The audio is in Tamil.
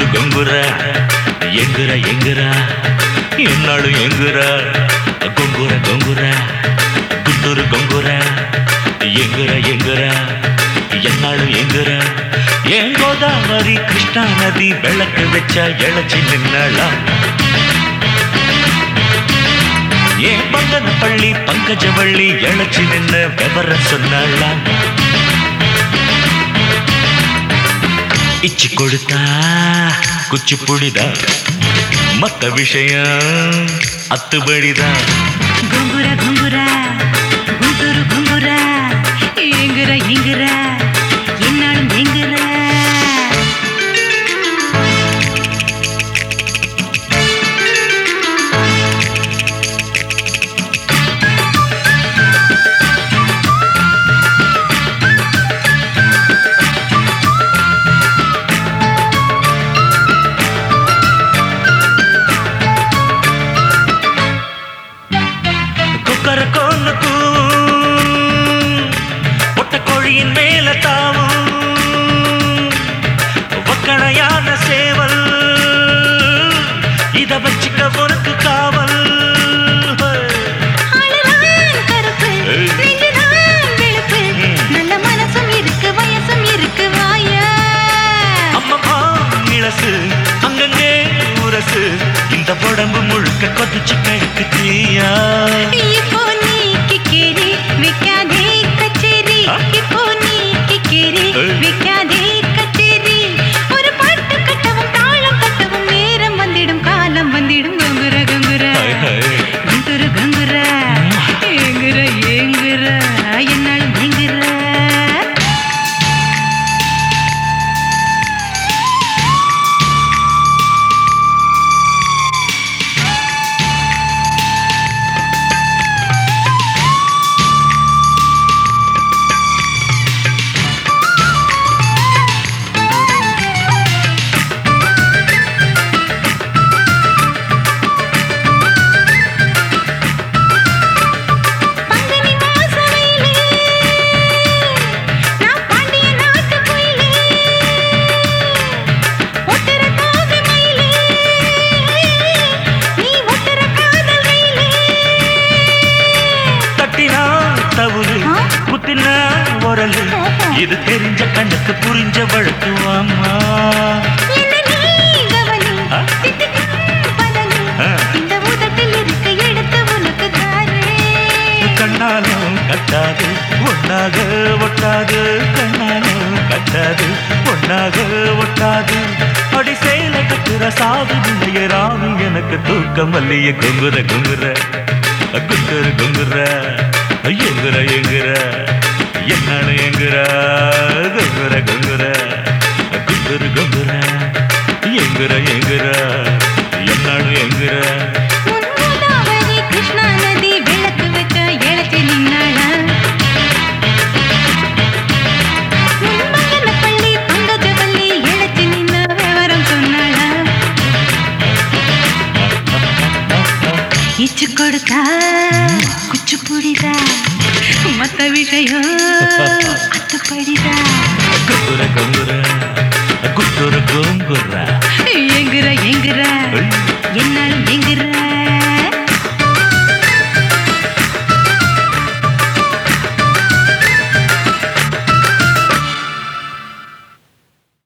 கொங்குற எங்குற எங்குற என்னாலும் எங்குற கொங்குற கொங்குற குண்டூரு கொங்குற எங்குற எங்குற என்னாலும் எங்குற ஏன் கோதாவரி கிருஷ்ணா நதி விளக்கு வச்சா இழைச்சி நின்னாளாம் ஏன் பங்கன பள்ளி பங்கஜவள்ளி இழைச்சி நின்ன விவரம் சொன்னாளாம் இச்சி கொடுத்தா குச்சி புடிதா மத்த விஷயம் அத்துபடிதான் குங்குர குங்குர குண்டுரு குங்குர எங்குற எங்குற என்னாலும் எங்குற குக்கர கொன்னுக்கு பொட்ட கோழியின் மேல தாவும் வக்கணையான சேவல் இத வச்சுக்க உனக்கு காவல் ஆளுதான் கருப்பு ஏய். நெஞ்சுதான் வெளுப்பு ம். நல்ல மனசும் இருக்கு வயசும் இருக்கு வாயா அம்மம்மா இளசு அங்கங்கே உரசு இந்த உடம்பு முழுக்க கொதிச்சு கிழக்கு தீயா இப்போ நீ கிக்கேரி வைக்காதே கச்சேரி ஆ? இப்போ நீ கிக்கேரி ஏய். வைக்காதே கச்சேரி ஒரு பாட்டு கட்டவும் தாளம் கட்டவும் நேரம் வந்திடும் காலம் வந்திடும் கங்குர கங்குர ஹாய், ஹாய். கங்குர கங்குர ஏங்குற ஏங்குற என்னாலும் ஏங்குற பங்குனி மாச வெயிலு, நான் பாண்டிய நாட்டு குயிலு. ஒட்டுற தோகை மயிலு, நீ ஒட்டுற காதல் ரயிலு. தட்டினா தவுரு ஆ? குத்தினா உரலு இது தெரிஞ்ச கண்ணுக்கு புரிஞ்ச வழக்கு வாமா என்ன நீ கவனி, ஆ? தித்திக்கும் பதனி. ஆ. இந்த உதட்டில் இருக்க எடுத்து உனக்கு தாரேன். கண்ணாலும் கட்டாது ஒன்னாக ஒட்டாது கண்ணாலும் கட்டாது ஒன்னாக ஒட்டாது அடி சேல கட்டுற சாது இல்லைய ராவி எனக்கு தூக்கம் வல்லைய குங்குற குங்குற குங்குற குங்குற எங்குற எங்குற என்னாலும் எங்குற குங்குற குங்குற குங்குற குங்குற எங்குற எங்குற என்னாலும் எங்குற உன் கோதாவரி கிருஷ்ணா நதி விளக்கு வச்ச இளச்சி நின்னாளா உன் மங்கனப்பள்ளி பங்கஜவள்ளி இளச்சி நின்ன விவரம் சொன்னாளா இச்சு கொடுத்தா குச்சு புடிதா மத்த விஷயம் அத்துப்படிதா குங்குற குங்குற குங்குற குங்குற எங்குற எங்குற ஐய். என்னாலும் எங்குற